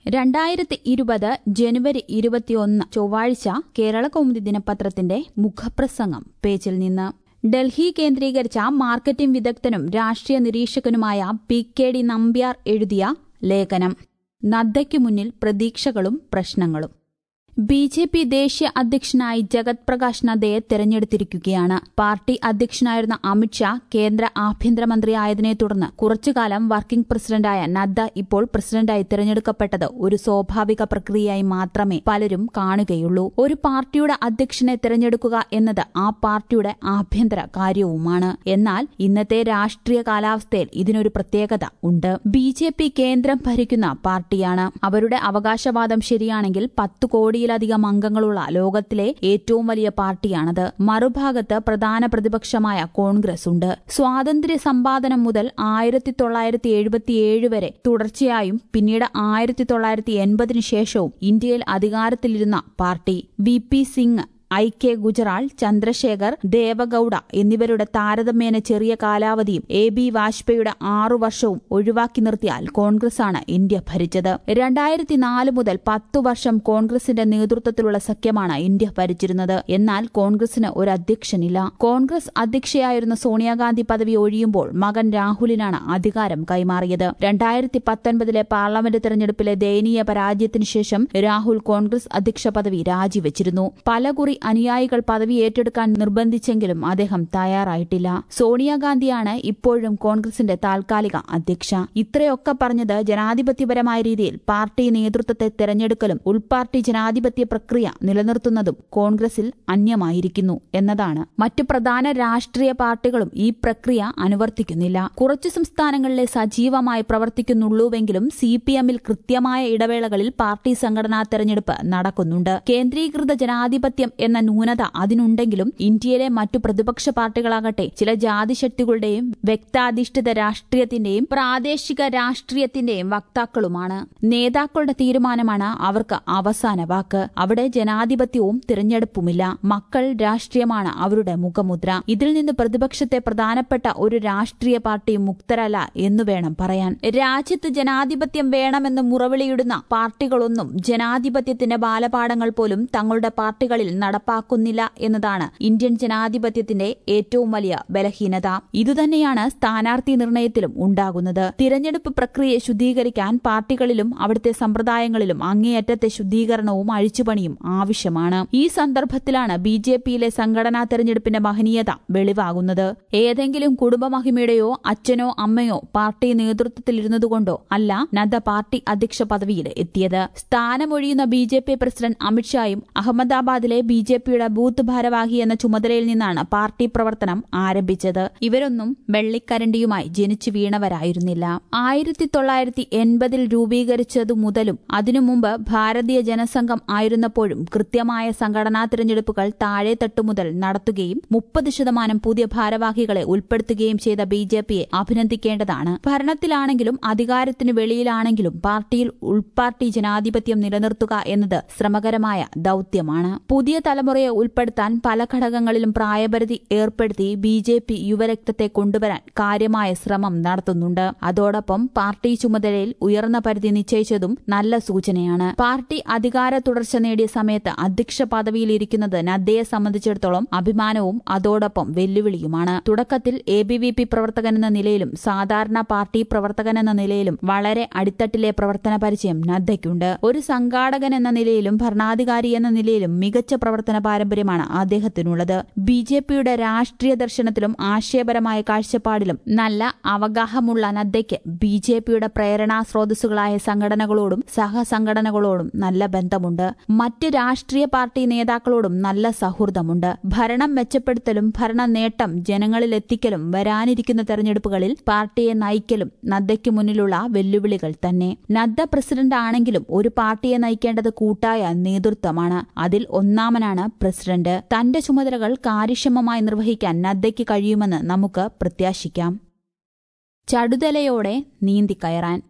രണ്ടായിരത്തി ഇരുപത് ജനുവരി ഇരുപത്തിയൊന്ന് ചൊവ്വാഴ്ച കേരള കൗമുദി ദിനപത്രത്തിന്റെ മുഖപ്രസംഗം പേജിൽ നിന്ന് ഡൽഹി കേന്ദ്രീകരിച്ച മാർക്കറ്റിംഗ് വിദഗ്ധനും രാഷ്ട്രീയ നിരീക്ഷകനുമായ പി കെ ഡി നമ്പ്യാർ എഴുതിയ ലേഖനം നദ്ദയ്ക്കു മുന്നിൽ പ്രതീക്ഷകളും പ്രശ്നങ്ങളും ബി ജെ പി ദേശീയ അധ്യക്ഷനായി ജഗത് പ്രകാശ് നദ്ദയെ തെരഞ്ഞെടുത്തിരിക്കുകയാണ് പാർട്ടി അധ്യക്ഷനായിരുന്ന അമിത്ഷാ കേന്ദ്ര ആഭ്യന്തരമന്ത്രിയായതിനെ തുടർന്ന് കുറച്ചുകാലം വർക്കിംഗ് പ്രസിഡന്റായ നദ്ദ ഇപ്പോൾ പ്രസിഡന്റായി തെരഞ്ഞെടുക്കപ്പെട്ടത് ഒരു സ്വാഭാവിക പ്രക്രിയയായി മാത്രമേ പലരും കാണുകയുള്ളൂ ഒരു പാർട്ടിയുടെ അധ്യക്ഷനെ തെരഞ്ഞെടുക്കുക എന്നത് ആ പാർട്ടിയുടെ ആഭ്യന്തര കാര്യവുമാണ് എന്നാൽ ഇന്നത്തെ രാഷ്ട്രീയ കാലാവസ്ഥയിൽ ഇതിനൊരു പ്രത്യേകത ഉണ്ട് ബി ജെ പി കേന്ദ്രം ഭരിക്കുന്ന പാർട്ടിയാണ് അവരുടെ അവകാശവാദം ശരിയാണെങ്കിൽ പത്തു കോടിയിലധികം അംഗങ്ങളുള്ള ലോകത്തിലെ ഏറ്റവും വലിയ പാർട്ടിയാണത് മറുഭാഗത്ത് പ്രധാന പ്രതിപക്ഷമായ കോൺഗ്രസ് ഉണ്ട് സ്വാതന്ത്ര്യ സമ്പാദനം മുതൽ ആയിരത്തി തൊള്ളായിരത്തി എഴുപത്തിയേഴ് വരെ തുടർച്ചയായും പിന്നീട് ആയിരത്തി തൊള്ളായിരത്തി എൺപതിനു ശേഷവും ഇന്ത്യയിൽ അധികാരത്തിലിരുന്ന party V P Singh I K Gujral Chandrashekhar Deve Gowda എന്നിവരുടെ താരതമ്യേന ചെറിയ കാലാവധിയും എ ബി വാജ്പേയിയുടെ ആറു വർഷവും ഒഴിവാക്കി നിർത്തിയാൽ കോൺഗ്രസാണ് ഇന്ത്യ ഭരിച്ചത് രണ്ടായിരത്തി നാല് മുതൽ പത്തു വർഷം കോൺഗ്രസിന്റെ നേതൃത്വത്തിലുള്ള സഖ്യമാണ് ഇന്ത്യ ഭരിച്ചിരുന്നത് എന്നാൽ കോൺഗ്രസിന് ഒരു അധ്യക്ഷനില്ല കോൺഗ്രസ് അധ്യക്ഷയായിരുന്ന സോണിയാഗാന്ധി പദവി ഒഴിയുമ്പോൾ മകൻ രാഹുലിനാണ് അധികാരം കൈമാറിയത് രണ്ടായിരത്തി പത്തൊൻപതിലെ പാർലമെന്റ് തെരഞ്ഞെടുപ്പിലെ ദയനീയ പരാജയത്തിനു ശേഷം രാഹുൽ കോൺഗ്രസ് അധ്യക്ഷ പദവി രാജിവെച്ചിരുന്നു പലകുറി അനുയായികൾ പദവി ഏറ്റെടുക്കാൻ നിർബന്ധിച്ചെങ്കിലും അദ്ദേഹം തയ്യാറായിട്ടില്ല സോണിയാഗാന്ധിയാണ് ഇപ്പോഴും കോൺഗ്രസിന്റെ താൽക്കാലിക അധ്യക്ഷ ഇത്രയൊക്കെ പറഞ്ഞത് ജനാധിപത്യപരമായ രീതിയിൽ പാർട്ടി നേതൃത്വത്തെ തെരഞ്ഞെടുക്കലും ഉൾപാർട്ടി ജനാധിപത്യ പ്രക്രിയ നിലനിർത്തുന്നതും കോൺഗ്രസിൽ അന്യമായിരിക്കുന്നു എന്നതാണ് മറ്റു പ്രധാന രാഷ്ട്രീയ പാർട്ടികളും ഈ പ്രക്രിയ അനുവർത്തിക്കുന്നില്ല കുറച്ചു സംസ്ഥാനങ്ങളിലെ സജീവമായി പ്രവർത്തിക്കുന്നുള്ളൂവെങ്കിലും സി പി എമ്മിൽ കൃത്യമായ ഇടവേളകളിൽ പാർട്ടി സംഘടനാ തെരഞ്ഞെടുപ്പ് നടക്കുന്നുണ്ട് കേന്ദ്രീകൃത ജനാധിപത്യം എന്ന ന്യൂനത അതിനുണ്ടെങ്കിലും ഇന്ത്യയിലെ മറ്റു പ്രതിപക്ഷ പാർട്ടികളാകട്ടെ ചില ജാതിശക്തികളുടെയും വ്യക്താധിഷ്ഠിത രാഷ്ട്രീയത്തിന്റെയും പ്രാദേശിക രാഷ്ട്രീയത്തിന്റെയും വക്താക്കളുമാണ് നേതാക്കളുടെ തീരുമാനമാണ് അവർക്ക് അവസാന വാക്ക് അവിടെ ജനാധിപത്യവും തിരഞ്ഞെടുപ്പുമില്ല മക്കൾ രാഷ്ട്രീയമാണ് അവരുടെ മുഖമുദ്ര ഇതിൽ നിന്ന് പ്രതിപക്ഷത്തെ പ്രധാനപ്പെട്ട ഒരു രാഷ്ട്രീയ പാർട്ടിയും മുക്തരല്ല എന്നു വേണം പറയാൻ രാജ്യത്ത് ജനാധിപത്യം വേണമെന്ന് മുറവിളിയിടുന്ന പാർട്ടികളൊന്നും ജനാധിപത്യത്തിന്റെ ബാലപാഠങ്ങൾ പോലും തങ്ങളുടെ പാർട്ടികളിൽ നടപ്പാക്കുന്നില്ല എന്നതാണ് ഇന്ത്യൻ ജനാധിപത്യത്തിന്റെ ഏറ്റവും വലിയ ബലഹീനത ഇതുതന്നെയാണ് സ്ഥാനാർത്ഥി നിർണയത്തിലും ഉണ്ടാകുന്നത് തിരഞ്ഞെടുപ്പ് പ്രക്രിയയെ ശുദ്ധീകരിക്കാൻ പാർട്ടികളിലും അവിടുത്തെ സമ്പ്രദായങ്ങളിലും അങ്ങേയറ്റത്തെ ശുദ്ധീകരണവും അഴിച്ചുപണിയും ആവശ്യമാണ് ഈ സന്ദർഭത്തിലാണ് ബി ജെ പിയിലെ സംഘടനാ തെരഞ്ഞെടുപ്പിന്റെ മഹനീയത വെളിവാകുന്നത് ഏതെങ്കിലും കുടുംബമഹിമയുടെയോ അച്ഛനോ അമ്മയോ പാർട്ടി നേതൃത്വത്തിലിരുന്നതുകൊണ്ടോ അല്ല നദ്ദ പാർട്ടി അധ്യക്ഷ പദവിയിൽ എത്തിയത് സ്ഥാനമൊഴിയുന്ന ബി ജെ പി പ്രസിഡന്റ് അമിത്ഷായും അഹമ്മദാബാദിലെ ബി ജെ പിയുടെ ബൂത്ത് ഭാരവാഹി എന്ന ചുമതലയിൽ നിന്നാണ് പാർട്ടി പ്രവർത്തനം ആരംഭിച്ചത് ഇവരൊന്നും വെള്ളിക്കരണ്ടിയുമായി ജനിച്ചു വീണവരായിരുന്നില്ല ആയിരത്തി തൊള്ളായിരത്തി എൺപതിൽ രൂപീകരിച്ചതു മുതലും അതിനു മുമ്പ് ഭാരതീയ ജനസംഘം ആയിരുന്നപ്പോഴും കൃത്യമായ സംഘടനാ തിരഞ്ഞെടുപ്പുകൾ താഴെത്തട്ടു മുതൽ നടത്തുകയും മുപ്പത് ശതമാനം പുതിയ ഭാരവാഹികളെ ഉൾപ്പെടുത്തുകയും ചെയ്ത ബി ജെ പിയെ അഭിനന്ദിക്കേണ്ടതാണ് ഭരണത്തിലാണെങ്കിലും അധികാരത്തിനു വെളിയിലാണെങ്കിലും പാർട്ടിയിൽ ഉൾപാർട്ടി ജനാധിപത്യം നിലനിർത്തുക എന്നത് ശ്രമകരമായ ദൌത്യമാണ് പുതിയ തലമുറയെ ഉൾപ്പെടുത്താൻ പല ഘടകങ്ങളിലും പ്രായപരിധി ഏർപ്പെടുത്തി ബി ജെ പി യുവരക്തത്തെ കൊണ്ടുവരാൻ കാര്യമായ ശ്രമം നടത്തുന്നുണ്ട് അതോടൊപ്പം പാർട്ടി ചുമതലയിൽ ഉയർന്ന പരിധി നിശ്ചയിച്ചതും നല്ല സൂചനയാണ് പാർട്ടി അധികാര തുടർച്ച നേടിയ സമയത്ത് അധ്യക്ഷ പദവിയിലിരിക്കുന്നത് നദ്ദയെ സംബന്ധിച്ചിടത്തോളം അഭിമാനവും അതോടൊപ്പം വെല്ലുവിളിയുമാണ് തുടക്കത്തിൽ എ ബി വി പി പ്രവർത്തകൻ എന്ന നിലയിലും സാധാരണ പാർട്ടി പ്രവർത്തകൻ എന്ന നിലയിലും വളരെ അടിത്തട്ടിലെ പ്രവർത്തന പരിചയം നദ്ദയ്ക്കുണ്ട് ഒരു സംഘാടകൻ എന്ന നിലയിലും ഭരണാധികാരി എന്ന നിലയിലും മികച്ച പ്രവർത്തന പാരമ്പര്യമാണ് അദ്ദേഹത്തിനുള്ളത് ബി ജെ പിയുടെ രാഷ്ട്രീയ ദർശനത്തിലും ആശയപരമായ കാഴ്ചപ്പാടിലും നല്ല അവഗാഹമുള്ള നദ്ദയ്ക്ക് ബി ജെ പിയുടെ പ്രേരണാ സ്രോതസ്സുകളായ സംഘടനകളോടും സഹസംഘടനകളോടും നല്ല ബന്ധമുണ്ട് മറ്റ് രാഷ്ട്രീയ പാർട്ടി നേതാക്കളോടും നല്ല സൗഹൃദമുണ്ട് ഭരണം മെച്ചപ്പെടുത്തലും ഭരണ നേട്ടം ജനങ്ങളിലെത്തിക്കലും വരാനിരിക്കുന്ന തെരഞ്ഞെടുപ്പുകളിൽ പാർട്ടിയെ നയിക്കലും നദ്ദയ്ക്ക് മുന്നിലുള്ള വെല്ലുവിളികൾ തന്നെ നദ്ദ പ്രസിഡന്റ് ആണെങ്കിലും ഒരു പാർട്ടിയെ നയിക്കേണ്ടത് കൂട്ടായ നേതൃത്വമാണ് അതിൽ ഒന്നാമനാണ് പ്രസിഡന്റ് തന്റെ ചുമതലകൾ കാര്യക്ഷമമായി നിർവഹിക്കാൻ നദ്ദയ്ക്ക് കഴിയുമെന്ന് നമുക്ക് പ്രത്യാശിക്കാം ചടുതലയോടെ നീന്തിക്കയറാൻ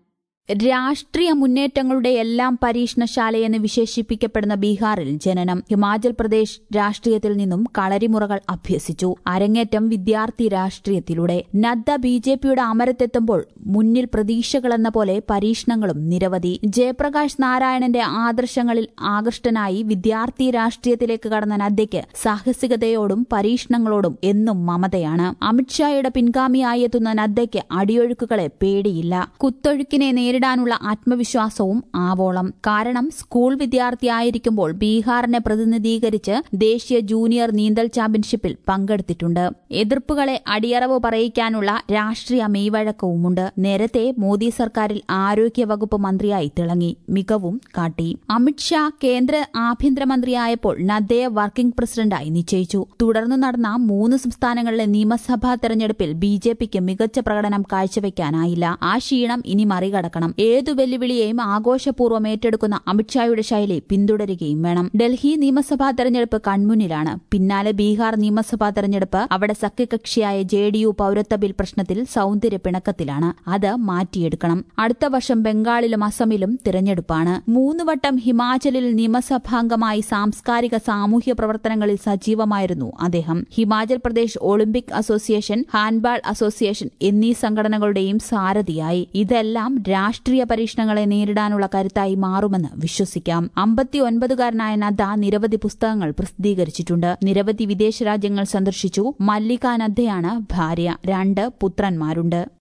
രാഷ്ട്രീയ മുന്നേറ്റങ്ങളുടെ എല്ലാം പരീക്ഷണശാലയെന്ന് വിശേഷിപ്പിക്കപ്പെടുന്ന ബീഹാറിൽ ജനനം ഹിമാചൽ പ്രദേശ് രാഷ്ട്രീയത്തിൽ നിന്നും കളരിമുറകൾ അഭ്യസിച്ചു അരങ്ങേറ്റം വിദ്യാർത്ഥി രാഷ്ട്രീയത്തിലൂടെ നദ്ദ ബി ജെ പിയുടെ അമരത്തെത്തുമ്പോൾ മുന്നിൽ പ്രതീക്ഷകളെന്ന പോലെ പരീക്ഷണങ്ങളും നിരവധി ജയപ്രകാശ് നാരായണന്റെ ആദർശങ്ങളിൽ ആകൃഷ്ടനായി വിദ്യാർത്ഥി രാഷ്ട്രീയത്തിലേക്ക് കടന്ന നദ്ദയ്ക്ക് സാഹസികതയോടും പരീക്ഷണങ്ങളോടും എന്നും മമതയാണ് അമിത്ഷായുടെ പിൻഗാമിയായി എത്തുന്ന നദ്ദയ്ക്ക് അടിയൊഴുക്കുകളെ പേടിയില്ല കുത്തൊഴുക്കിനെ നേരിടാനുള്ള ആത്മവിശ്വാസവും ആവോളം കാരണം സ്കൂൾ വിദ്യാർത്ഥിയായിരിക്കുമ്പോൾ ബീഹാറിനെ പ്രതിനിധീകരിച്ച് ദേശീയ ജൂനിയർ നീന്തൽ ചാമ്പ്യൻഷിപ്പിൽ പങ്കെടുത്തിട്ടുണ്ട് എതിർപ്പുകളെ അടിയറവ് പറയിക്കാനുള്ള രാഷ്ട്രീയ മെയ്വഴക്കവുമുണ്ട് നേരത്തെ മോദി സർക്കാരിൽ ആരോഗ്യവകുപ്പ് മന്ത്രിയായി തിളങ്ങി മികവും കാട്ടി അമിത്ഷാ കേന്ദ്ര ആഭ്യന്തരമന്ത്രിയായപ്പോൾ നദ്ദയെ വർക്കിംഗ് പ്രസിഡന്റായി നിശ്ചയിച്ചു തുടർന്ന് നടന്ന മൂന്ന് സംസ്ഥാനങ്ങളിലെ നിയമസഭാ തെരഞ്ഞെടുപ്പിൽ ബി ജെ പിക്ക് മികച്ച പ്രകടനം കാഴ്ചവെക്കാനായില്ല ആ ക്ഷീണം ഇനി മറികടക്കണം ഏതു വെല്ലുവിളിയെയും ആഘോഷപൂർവ്വം ഏറ്റെടുക്കുന്ന അമിത്ഷായുടെ ശൈലി പിന്തുടരുകയും വേണം ഡൽഹി നിയമസഭാ തെരഞ്ഞെടുപ്പ് കൺമുന്നിലാണ് പിന്നാലെ ബീഹാർ നിയമസഭാ തെരഞ്ഞെടുപ്പ് അവിടെ സഖ്യകക്ഷിയായ ജെ ഡി യു പൌരത്വ ബിൽ പ്രശ്നത്തിൽ സൌന്ദര്യ പിണക്കത്തിലാണ് അത് മാറ്റിയെടുക്കണം അടുത്ത വർഷം ബംഗാളിലും അസമിലും തിരഞ്ഞെടുപ്പാണ് മൂന്ന് വട്ടം ഹിമാചലിൽ നിയമസഭാംഗമായി സാംസ്കാരിക സാമൂഹ്യ പ്രവർത്തനങ്ങളിൽ സജീവമായിരുന്നു അദ്ദേഹം Himachal Pradesh Olympic Association handball association എന്നീ സംഘടനകളുടെയും സാരഥിയായി ഇതെല്ലാം രാഷ്ട്രീയ പരീക്ഷണങ്ങളെ നേരിടാനുള്ള കരുത്തായി മാറുമെന്ന് വിശ്വസിക്കാം അമ്പത്തിയൊൻപതുകാരനായ നദ്ദ നിരവധി പുസ്തകങ്ങൾ പ്രസിദ്ധീകരിച്ചിട്ടുണ്ട് നിരവധി വിദേശ രാജ്യങ്ങൾ സന്ദർശിച്ചു മല്ലിക നദ്ദയാണ് ഭാര്യ രണ്ട് പുത്രന്മാരുണ്ട്